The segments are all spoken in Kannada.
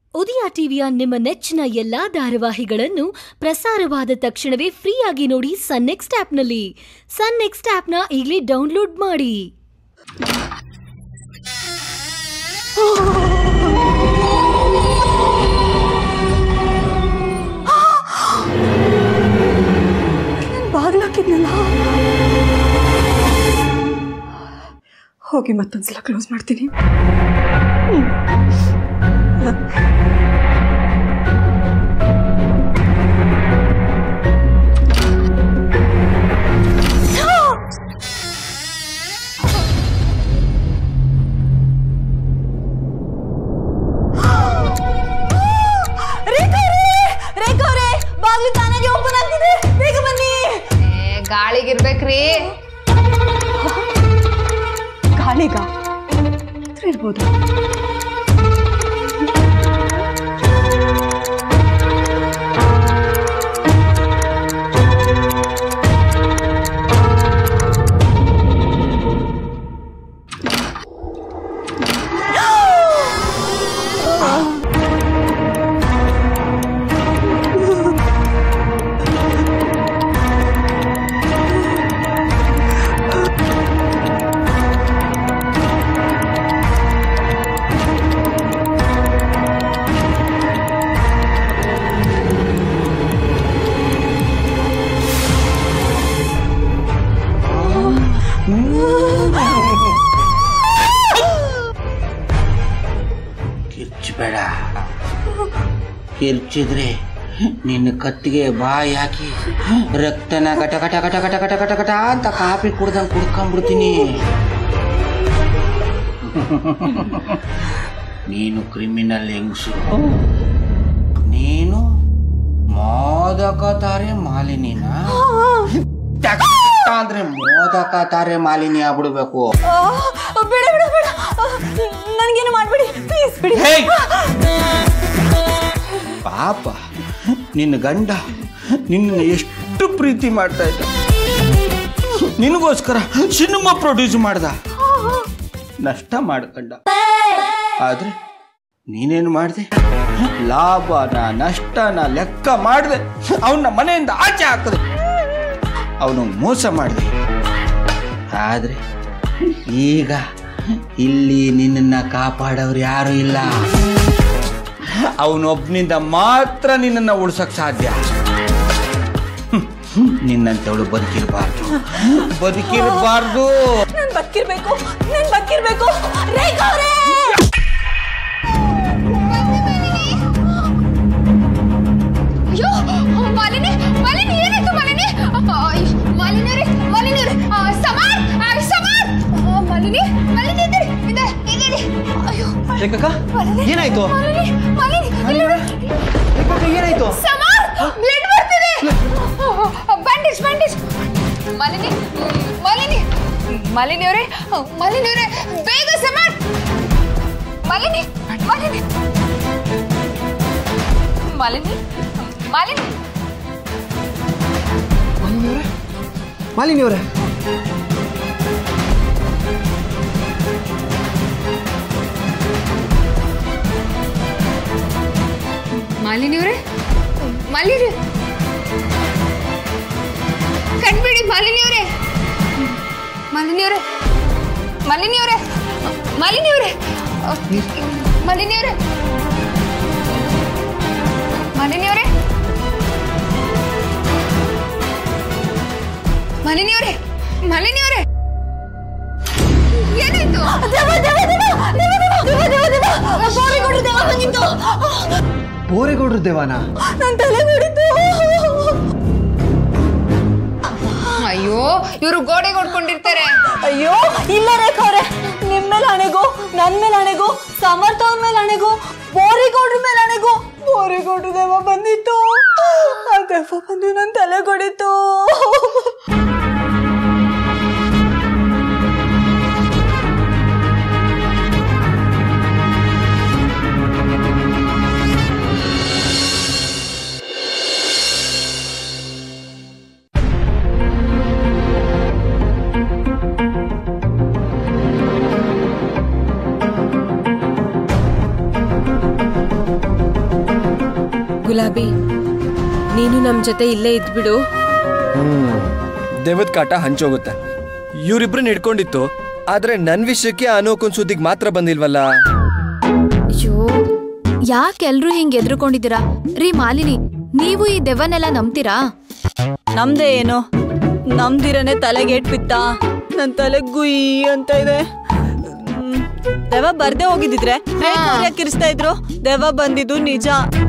ಉದಯ ಟಿವಿಯ ನಿಮ್ಮ ನೆಚ್ಚಿನ ಎಲ್ಲಾ ಧಾರಾವಾಹಿಗಳನ್ನು ಪ್ರಸಾರವಾದ ತಕ್ಷಣವೇ ಫ್ರೀಯಾಗಿ ನೋಡಿ ಸನ್ ನೆಕ್ಸ್ಟ್ ಆಪ್ನಲ್ಲಿ ಸನ್ ನೆಕ್ಸ್ಟ್ ಆಪ್ನ ಈಗಲೇ ಡೌನ್ಲೋಡ್ ಮಾಡಿ ಬಾಗ್ಲಾಕಿದ್ನಲ್ಲ ಹೋಗಿ ಮತ್ತೊಂದ್ಸಲ ಕ್ಲೋಸ್ ಮಾಡ್ತೀನಿ ಬಾಗ್ಲು ತಾನಾಗೆ ಓಪನ್ ಆಗ್ತಿದೆ ಬೇಗ ಬನ್ನಿ ಏ, ಗಾಳಿಗಿರ್ಬೇಕ್ರಿ ಗಾಳಿಗ ಹತ್ರ ಇರ್ಬೋದು ಕಿರ್ಚಬೇಡ ಕಿರ್ಚಿದ್ರೆ ನಿನ್ನ ಕತ್ತಿಗೆ ಬಾಯಿ ಹಾಕಿ ರಕ್ತನ ಕಟ ಕಟ ಕಟ ಕಟ ಕಟ ಕಟ ಕಟ ಅಂತ ಕಾಪಿ ಕುಡ್ದಂಗೆ ಕುಡ್ಕೊಂಡ್ಬಿಡ್ತೀನಿ ನೀನು ಕ್ರಿಮಿನಲ್ ಹೆಂಗ್ಸು ನೀನು ಮೋದಕ ತಾರೆ ಮಾಲಿನಿನ ಟಕ್ ಅಂದ್ರೆ ಮೋದಕ ತಾರೆ ಮಾಲಿನಿ ಆಗ್ಬಿಡ್ಬೇಕು ಬೇಡ ಬೇಡ ಬೇಡ ನನಗೇನು ಮಾಡ್ಬೇಡಿ ಪ್ಲೀಸ್ ಬಿಡಿ ಹೇಯ್! ಪಾಪ ನಿನ್ನ ಗಂಡ ನಿನ್ನ ಎಷ್ಟು ಪ್ರೀತಿ ಮಾಡ್ತಾ ಇದ್ದ ನಿನಗೋಸ್ಕರ ಸಿನಿಮಾ ಪ್ರೊಡ್ಯೂಸ್ ಮಾಡ್ದ ನಷ್ಟ ಮಾಡ್ಕೊಂಡ ಆದ್ರೆ ನೀನೇನು ಮಾಡಿದೆ ಲಾಭನ ನಷ್ಟನ ಲೆಕ್ಕ ಮಾಡಿದೆ ಅವನ ಮನೆಯಿಂದ ಆಚೆ ಹಾಕಿದೆ ಅವನು ಮೋಸ ಮಾಡಿದೆ ಆದ್ರೆ ಈಗ ಇಲ್ಲಿ ನಿನ್ನನ್ನ ಕಾಪಾಡೋರು ಯಾರು ಇಲ್ಲ ಅವನೊಬ್ಬನಿಂದ ಮಾತ್ರ ನಿನ್ನನ್ನು ಉಳ್ಸಕ್ ಸಾಧ್ಯ ಹ್ಮ್. ನಿನ್ನಂತವಳು ಬದುಕಿರಬಾರ್ದು ಬದುಕಿರಬಾರ್ದು ನಾನು ಬಕ್ಕಿರ್ಬೇಕು ನಾನು ಬಕ್ಕಿರ್ಬೇಕು ರೇಖಾ ಅವ್ರೇ ಅಯ್ಯೋ ಮಾಲಿನಿ ಮಾಲಿನಿ ಏನಾಯ್ತು ಮಾಲಿನಿ ಅಯ್ಯ್, ಮಾಲಿನಿ ಅವ್ರೆ ಮಾಲಿನಿ ಅವ್ರೆ ಆ, ಸಮಾರ್ ಆ, ಸಮಾರ್ ಆ, ಮಾಲಿನಿ ಮಾಲಿನಿ ಇದ್ದೀರಿ ಇದೆ ಇದ್ದೀರಿ ಅಯ್ಯೋ ರೇಖಕ್ಕ ಮಾಲಿನಿ ಏನಾಯ್ತು ಮಾಲಿನಿ ಮಾಲಿನಿ ಇಲ್ಲಿ ನೋಡಿ. ರೇಖಕ್ಕ ಏನಾಯ್ತು ಸಮಾರ್ ಬ್ಲಡ್ ಬರ್ತಿದೆ ಬ್ಯಾಂಡೇಜ್ ಬ್ಯಾಂಡೇಜ್ ಮಾಲಿನಿ ಮಾಲಿನಿ ಮಾಲಿನಿ ಅವರೇ ಮಾಲಿನಿ ಅವರೇ ಬೇಗ ಸಮಾರ್ ಮಾಲಿನಿ ಮಾಲಿನಿ ಮಾಲಿನಿ ಮಾಲಿನಿ ಮಾಲಿನಿ ಅವರೇ ಮಾಲಿನಿ ಅವರೇ ಮಾಲಿನಿ ಕಣ್ಬಿಡಿ ಮಾಲಿನಿ ಅವರೇ ಮಾಲಿನಿ ಅವರೇ ಮಾಲಿನಿ ಅವರೇ ಮಾಲಿನಿ ಅವರೇ ಮಾಲಿನಿ ಅವರೇ ಮಾಲಿನಿ ಅವರೇ ಮಾಲಿನಿ ಅವರೇ ಮಾಲಿನಿ ಅವರೇ ಏನಾಯ್ತು ದೇವ ದೇವ ದೇವ ದೇವ ದೇವ ದೇವ ದೇವ ದೇವ ಬೋರಿಗೌಡ್ರು ದೇವ ಬಂದಿತ್ತು ಬೋರೇಗೌಡ್ರ ದೇವಾನ ನನ್ನ ತಲೆ ನೋಡಿದ್ದು ಅಯ್ಯೋ ಇವರು ಗೋಡೆಗೆ ಹೊಡ್ಕೊಂಡಿರ್ತಾರೆ ಅಯ್ಯೋ ಇಲ್ಲ ರೇಖಾ ಅವ್ರೆ ನಿಮ್ ಮೇಲೆ ಹಣೆಗೂ ನನ್ ಮೇಲೆ ಹಣೆಗೂ ಸಮರ್ಥ ಅವ್ರ ಮೇಲೆ ಹಣೆಗೂ ಬೋರಿಗೌಡ್ರ ಮೇಲೆ ಹಣೆಗೂ ಬೋರಿಗೌಡ್ರ ದೇವ ಬಂದಿತ್ತು ಆ ದೆವ್ವ ಬಂದು ನನ್ನ ತಲೆ ಕೊಡಿತು ಆ ಗುಲಾಬಿ ನೀನು ನಮ್ ಜೊತೆ ಇಲ್ಲೇ ಇದ್ಬಿಡು ಹ್ಮ್ ದೆವ್ವದ ಕಾಟ ಹಂಚೋಗುತ್ತೆ ಇವ್ರಿಬ್ರನ್ನ ಹಿಡ್ಕೊಂಡಿತ್ತು ಆದ್ರೆ ನನ್ ವಿಷಯಕ್ಕೆ ಅನೋಕನ್ ಸುದ್ದಿಗ್ ಮಾತ್ರ ಬಂದಿಲ್ವಲ್ಲ ಅಯ್ಯೋ ಯಾಕೆ ಎಲ್ರೂ ಹಿಂಗ್ ಎದ್ರುಕೊಂಡಿದ್ದೀರಾ ರೀ ಮಾಲಿನಿ ನೀವು ಈ ದೆವ್ವನೆಲ್ಲ ನಂಬ್ತೀರಾ ನಮ್ದೇ ಏನು ನಮ್ದಿರನೆ ತಲೆಗೆ ಏಟ್ ಬಿತ್ತ ನನ್ ತಲೆ ಗುಯ್ ಅಂತ ಇದೆ ಹ್ಮ್. ದೆವ್ವ ಬರ್ದೇ ಹೋಗಿದ್ದಿದ್ರೆ ಕಿರಿಸ್ತಾ ಇದ್ರು ದೆವ್ವ ಬಂದಿದ್ದು ನಿಜ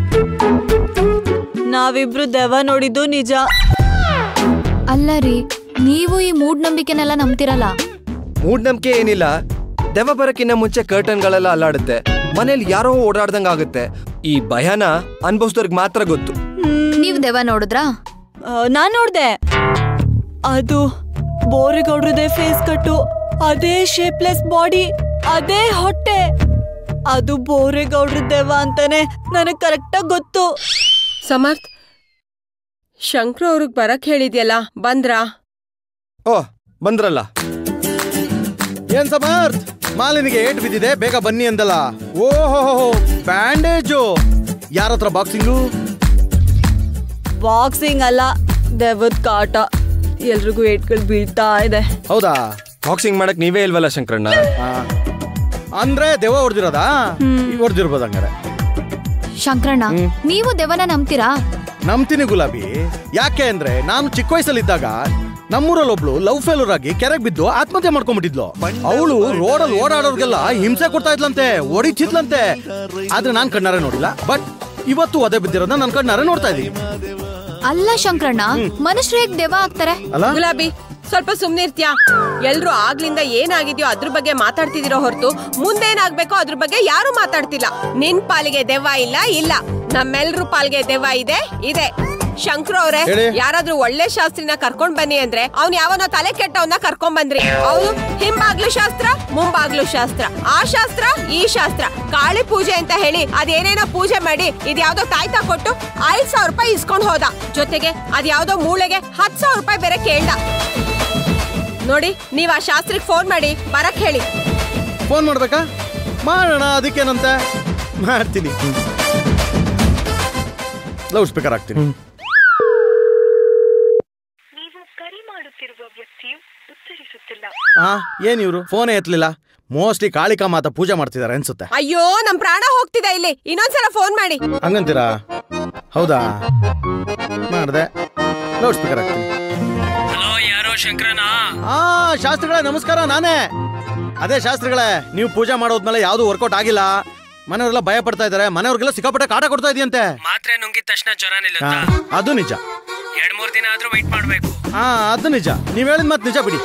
ನಾವಿಬ್ರು ದೆವ್ವ ನೋಡಿದ್ದು ನಿಜ ಅಲ್ಲ ರೀ ನೀವು ಈ ಮೂಢನಂಬಿಕೆನೆಲ್ಲ ನಂಬ್ತಿರಲ್ಲ ಮೂಢನಂಬಿಕೆ ಏನಿಲ್ಲ ದೆವ್ವ ಬರಕ್ಕಿನ್ನ ಮುಂಚೆ ಕರ್ಟನ್ಗಳೆಲ್ಲ ಅಲ್ಲಾಡುತ್ತೆ ಮನೇಲಿ ಯಾರೋ ಓಡಾಡ್ದಂಗ ಆಗುತ್ತೆ ಈ ಭಯನ ಅನ್ಭವಿಸಿದವ್ರಿಗೆ ಮಾತ್ರ ಗೊತ್ತು ನೀವು ದೆವ್ವ ನೋಡಿದ್ರಾ ಆ, ನಾನ್ ನೋಡ್ದೆ ಅದು ಬೋರಿಗೌಡ್ರದೇ ಫೇಸ್ ಕಟ್ಟು ಅದೇ ಶೇಪ್ಲೆಸ್ ಬಾಡಿ ಅದೇ ಹೊಟ್ಟೆ ಅದು ಬೋರೇಗೌಡ್ರ ದೆವ್ವ ಅಂತಾನೆ ನನಗ್ ಕರೆಕ್ಟಾಗಿ ಗೊತ್ತು ಸಮರ್ಥ್ ಶಂಕ್ರು ಅವ್ರಿಗೆ ಬರಕ್ ಹೇಳಿದ್ಯಲ್ಲ ಬಂದ್ರಾ ಓ ಬಂದ್ರಲ್ಲ ಏನ್ ಸಮರ್ಥ್ ಮಾಲಿನಿಗೆ ಏಟ್ ಬಿದ್ದಿದೆ ಬೇಗ ಬನ್ನಿ ಅಂದಲ್ಲ ಓಹೋ ಬ್ಯಾಂಡೇಜು ಯಾರ ಹತ್ರ ಬಾಕ್ಸಿಂಗು ಬಾಕ್ಸಿಂಗ್ ಅಲ್ಲ ದೆವ್ವದ ಕಾಟ ಎಲ್ರಿಗೂ ಏಟ್ಗಳು ಬೀಳ್ತಾ ಇದೆ ಹೌದಾ ಬಾಕ್ಸಿಂಗ್ ಮಾಡಕ್ ನೀವೇ ಇಲ್ವಲ್ಲ ಶಂಕರಣ್ಣ ಆ, ಅಂದ್ರೆ ದೆವ್ವ ಹೊಡೆದಿರೋದಾ ಹೊಡೆದಿರ್ಬೋದು ಹಂಗಾರೆ ಶಂಕರಣ್ಣ ನೀವು ದೆವ್ವನ ನಂಬ್ತೀರಾ ನಂಬ್ತೀನಿ ಗುಲಾಬಿ ಯಾಕೆ ಅಂದ್ರೆ ನಾನು ಚಿಕ್ಕ ವಯಸ್ಸಲ್ಲಿದ್ದಾಗ ನಮ್ಮೂರಲ್ಲಿ ಒಬ್ಳು ಲವ್ ಫೇಲೂರ್ ಆಗಿ ಕೆರೆಗೆ ಬಿದ್ದು ಆತ್ಮಹತ್ಯೆ ಮಾಡ್ಕೊಂಡ್ಬಿಟ್ಟಿದ್ಲು ಅವಳು ರೋಡಲ್ಲಿ ಓಡಾಡೋರ್ಗೆಲ್ಲ ಹಿಂಸೆ ಕೊಡ್ತಾ ಇದ್ಲಂತೆ ಹೊಡಿತಿದ್ಲಂತೆ ಆದ್ರೆ ನಾನ್ ಕಣ್ಣಾರೆ ನೋಡಿಲ್ಲ ಬಟ್ ಇವತ್ತು ಒದೆ ಬಿದ್ದಿರೋದನ್ನ ನನ್ ಕಣ್ಣಾರೆ ನೋಡ್ತಾ ಇದೀನಿ ಅಲ್ಲ ಶಂಕರಣ್ಣ ಮನುಷ್ಯರು ಹೇಗ್ ದೆವ್ವ ಆಗ್ತಾರೆ ಅಲ್ಲ ಗುಲಾಬಿ ಸ್ವಲ್ಪ ಸುಮ್ನಿರ್ತ್ಯಾ ಎಲ್ರು ಆಗ್ಲಿಂದ ಏನಾಗಿದ್ಯೋ ಅದ್ರ ಬಗ್ಗೆ ಮಾತಾಡ್ತಿದಿರೋ ಹೊರತು ಮುಂದೇನಾಗ್ಬೇಕೋ ಅದ್ರ ಬಗ್ಗೆ ಯಾರು ಮಾತಾಡ್ತಿಲ್ಲ ನಿನ್ ಪಾಲಿಗೆ ದೆವ್ವ ಇಲ್ಲ ಇಲ್ಲ ನಮ್ಮೆಲ್ರ ಪಾಲಿಗೆ ದೆವ್ವ ಇದೆ ಇದೆ ಶಂಕ್ರು ಅವ್ರೆ ಹೇಳಿ. ಯಾರಾದ್ರೂ ಒಳ್ಳೆ ಶಾಸ್ತ್ರಿನ ಕರ್ಕೊಂಡ್ ಬನ್ನಿ ಅಂದ್ರೆ ಅವ್ನ್ ಯಾವನೋ ತಲೆ ಕೆಟ್ಟವನ್ನ ಕರ್ಕೊಂಡ್ ಬಂದ್ರಿ ಅವ್ನು ಹಿಂಬಾಗ್ಲು ಶಾಸ್ತ್ರ ಮುಂಬಾಗ್ಲು ಶಾಸ್ತ್ರ ಆ ಶಾಸ್ತ್ರ ಈ ಶಾಸ್ತ್ರ ಕಾಳಿ ಪೂಜೆ ಅಂತ ಹೇಳಿ ಅದೇನೇನೋ ಪೂಜೆ ಮಾಡಿ ಇದ್ಯಾವ್ದೋ ತಾಯ್ತ ಕೊಟ್ಟು ಐದ್ ಸಾವಿರ ರೂಪಾಯಿ ಇಸ್ಕೊಂಡ್ ಹೋದ ಜೊತೆಗೆ ಅದ್ಯಾವ್ದೋ ಮೂಳೆಗೆ ಹತ್ ಸಾವಿರ ರೂಪಾಯಿ ಬೇರೆ ಕೇಳ್ದ ನೋಡಿ ನೀವ್ ಆ ಶಾಸ್ತ್ರಿಗೆ ಫೋನ್ ಮಾಡಿ ಬರಕ್ ಹೇಳಿ ಫೋನ್ ಮಾಡ್ಬೇಕಾ ಮಾಡೋಣ ಅದಕ್ಕೇನಂತೆ ಮಾಡ್ತೀನಿ ಲೌಡ್ ಸ್ಪೀಕರ್ ಹಾಕ್ತೀನಿ ಹಾ ಏನ್ ಇವ್ರು ಫೋನೇ ಎತ್ತಲಿಲ್ಲ ಮೋಸ್ಟ್ಲಿ ಕಾಳಿಕಾ ಮಾತ ಪೂಜೆ ಮಾಡ್ತಿದಾರೆ ಅನ್ಸುತ್ತೆ ಅಯ್ಯೋ ನಮ್ ಪ್ರಾಣ ಹೋಗ್ತಿದೆ ಇಲ್ಲಿ ಇನ್ನೊಂದ್ಸಲ ಫೋನ್ ಮಾಡಿ ಹಂಗಂತೀರಾ ಹೌದಾ ಮಾಡ್ದೆ ಲೌಡ್ ಸ್ಪೀಕರ್ ಹಾಕ್ತೀನಿ ಆ ಶಾಸ್ತ್ರಿಗಳೇ ನಮಸ್ಕಾರ ನಾನೇ ಅದೇ ಶಾಸ್ತ್ರಿಗಳೇ ನೀವು ಪೂಜೆ ಮಾಡೋದ್ಮೇಲೆ ಯಾವ್ದು ವರ್ಕೌಟ್ ಆಗಿಲ್ಲ ಮನೆಯವರೆಲ್ಲ ಭಯ ಪಡ್ತಾ ಇದಾರೆ ಮನೆಯವ್ರಿಗೆಲ್ಲ ಸಿಕ್ಕಾಪಟ್ಟೆ ಕಾಟ ಕೊಡ್ತಾ ಇದೆಯಂತೆ ಮಾತ್ರೆ ನುಂಗಿದ ತಕ್ಷಣ ಜ್ವರ ನಿಲ್ಲುತ್ತಾ ಅದು ನಿಜ ಎರಡ್ ಮೂರ್ ದಿನ ಆದ್ರೂ ವೈಟ್ ಮಾಡ್ಬೇಕು ಹಾ ಅದು ನಿಜ ನೀವ್ ಹೇಳಿದ ಮಾತು ನಿಜ ಬಿಡಿ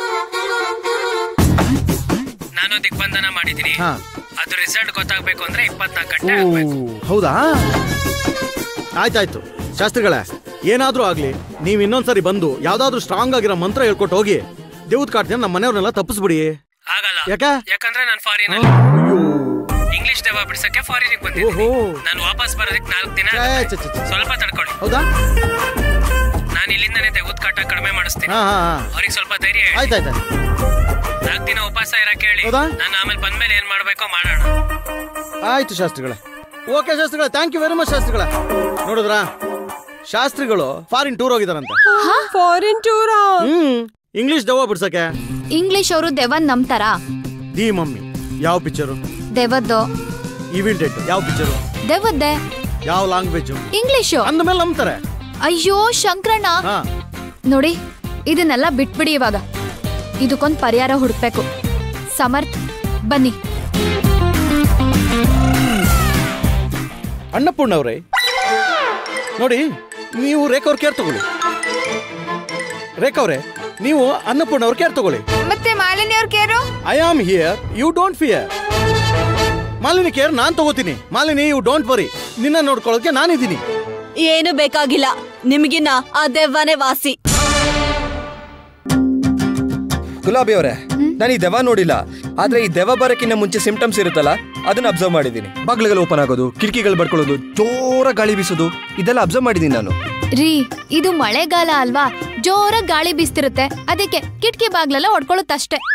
ನಾನು ದಿಗ್ಬಂಧನ ಮಾಡಿದೀನಿ ಹಾ. ಅದು ರಿಸಲ್ಟ್ ಗೊತ್ತಾಗ್ಬೇಕು ಅಂದ್ರೆ ಇಪ್ಪತ್ನಾಲ್ಕು ಓ, ಗಂಟೆ ಆಗ್ಬೇಕು ಹೌದಾ ಆಯ್ತಾಯ್ತು ಶಾಸ್ತ್ರಿಗಳೇ ಏನಾದ್ರೂ ಆಗ್ಲಿ ನೀವ್ ಇನ್ನೊಂದ್ಸರಿ ಬಂದು ಯಾವ್ದಾದ್ರು ಸ್ಟ್ರಾಂಗ್ ಆಗಿರೋ ಮಂತ್ರ ಹೇಳ್ಕೊಟ್ಟು ಹೋಗಿ ದೇವ್ದ ಕಾಡ್ತೀನಿ ನಮ್ಮ ಮನೆಯವ್ರನ್ನೆಲ್ಲ ತಪ್ಪಿಸ್ಬಿಡಿ ಆಗಲ್ಲ ಯಾಕೆ ಯಾಕಂದ್ರೆ ನಾನು ಫಾರಿನ್ ಅಯ್ಯೋ ಇಂಗ್ಲಿಷ್ ದೆವ್ವ ಬಿಡ್ಸಕ್ಕೆ ಫಾರಿನಿಗೆ ಬಂದಿದ್ದೀನಿ ಓಹೋ. ನಾನು ವಾಪಸ್ ಬರೋದಕ್ಕೆ ನಾಲ್ಕು ದಿನ ಛೇ, ಆಗುತ್ತೆ. ಛೇ, ಛೇ, ಛೇ. ಸ್ವಲ್ಪ ತಡ್ಕೊಳ್ಳಿ ಹೌದಾ ನಾನು ಇಲ್ಲಿಂದನೇ ದೆವ್ವದ ಕಾಟ ಕಡಿಮೆ ಮಾಡಿಸ್ತೀನಿ ಹಾ ಹಾ ಹಾ ಅವ್ರಿಗೆ ಸ್ವಲ್ಪ ಧೈರ್ಯ ಹೇಳಿ ಆಯ್ತಾಯ್ತು ನಾಲ್ಕು ದಿನ ಉಪವಾಸ ಇರಕ್ಕೆ ಹೇಳಿ ಹೌದಾ? ನಾನು ಆಮೇಲೆ ಬಂದ್ಮೇಲೆ ಏನ್ ಮಾಡ್ಬೇಕೋ ಮಾಡೋಣ ಆಯ್ತು ಶಾಸ್ತ್ರಿಗಳೇ ಓಕೆ ಶಾಸ್ತ್ರಿಗಳೇ ಥ್ಯಾಂಕ್ ಯು ವೆರಿ ಮಚ್ ಶಾಸ್ತ್ರಿಗಳೇ ನೋಡಿದ್ರಾ ಶಾಸ್ತ್ರಿಗಳು ಫಾರಿನ್ ಟೂರ್ ಹೋಗಿದಾರಂತೆ ಫಾರಿನ್ ಟೂರಾ ಹ್ಮ್ ಇಂಗ್ಲಿಷ್ ದೆವ್ವ ಬಿಡ್ಸಕ್ಕೆ ಇಂಗ್ಲಿಷ್ ಅವರು ದೆವ್ವನ್ ನಂಬ್ತಾರಾ ದಿ ಮಮ್ಮಿ ಯಾವ ಪಿಕ್ಚರು ದೆವ್ವದ್ದು ಇವಿಲ್ ಡೆಡ್ ಯಾವ ಪಿಕ್ಚರು ದೆವ್ವದ್ದೆ ಯಾವ ಲ್ಯಾಂಗ್ವೇಜ್ ಇಂಗ್ಲಿಷು ಅಂದ್ಮೇಲೆ ನಂಬ್ತಾರೆ ಅಯ್ಯೋ ಶಂಕರಣ್ಣ ಹಾ ನೋಡಿ ಇದನ್ನೆಲ್ಲ ಬಿಟ್ಬಿಡಿ ಇವಾಗ ಇದಕ್ಕೊಂದು ಪರಿಹಾರ ಹುಡುಕ್ಬೇಕು ಸಮರ್ಥ್ ಬನ್ನಿ ಅನ್ನಪೂರ್ಣ ಅವರೇ ನೋಡಿ ನೀವು ರೇಖಾ ಅವ್ರ ಕೇರ್ ತಗೊಳ್ಳಿ ರೇಖಾ ಅವರೇ ನೀವು ಅನ್ನಪೂರ್ಣ ಅವ್ರ ಕೇರ್ ತಗೊಳ್ಳಿ ಮತ್ತೆ ಮಾಲಿನಿ ಅವ್ರ care I am here you don't fear Malini care ನಾನ್ ತಗೋತೀನಿ ಮಾಲಿನಿ ಯು ಡೋಂಟ್ ವರಿ ನಿನ್ನ ನೋಡ್ಕೊಳ್ಳೋಕೆ ನಾನಿದ್ದೀನಿ ಏನು ಬೇಕಾಗಿಲ್ಲ ನಿಮ್ಗಿನ್ನ ಆ ದೆವ್ವನೇ ವಾಸಿ ಗುಲಾಬಿ ಅವರೇ ನಾನು ಈ ದೆವ್ವ ನೋಡಿಲ್ಲ ಆದ್ರೆ ಈ ದೆವ್ವ ಬರಕ್ಕಿನ್ನ ಮುಂಚೆ ಸಿಂಪ್ಟಮ್ಸ್ ಇರುತ್ತಲ್ಲ ಅದನ್ನ ಅಬ್ಸರ್ವ್ ಮಾಡಿದ್ದೀನಿ ಬಾಗ್ಲುಗಳು ಓಪನ್ ಆಗೋದು ಕಿಟಕಿಗಳು ಬಡ್ಕೊಳ್ಳೋದು ಜೋರ ಗಾಳಿ ಬೀಸೋದು ಇದೆಲ್ಲ ಅಬ್ಸರ್ವ್ ಮಾಡಿದ್ದೀನಿ ನಾನು ರೀ ಇದು ಮಳೆಗಾಲ ಅಲ್ವಾ ಜೋರಾಗಿ ಗಾಳಿ ಬೀಸ್ತಿರುತ್ತೆ ಅದಕ್ಕೆ ಕಿಟಕಿ ಬಾಗ್ಲೆಲ್ಲ ಹೊಡ್ಕೊಳ್ಳುತ್ತಷ್ಟೇ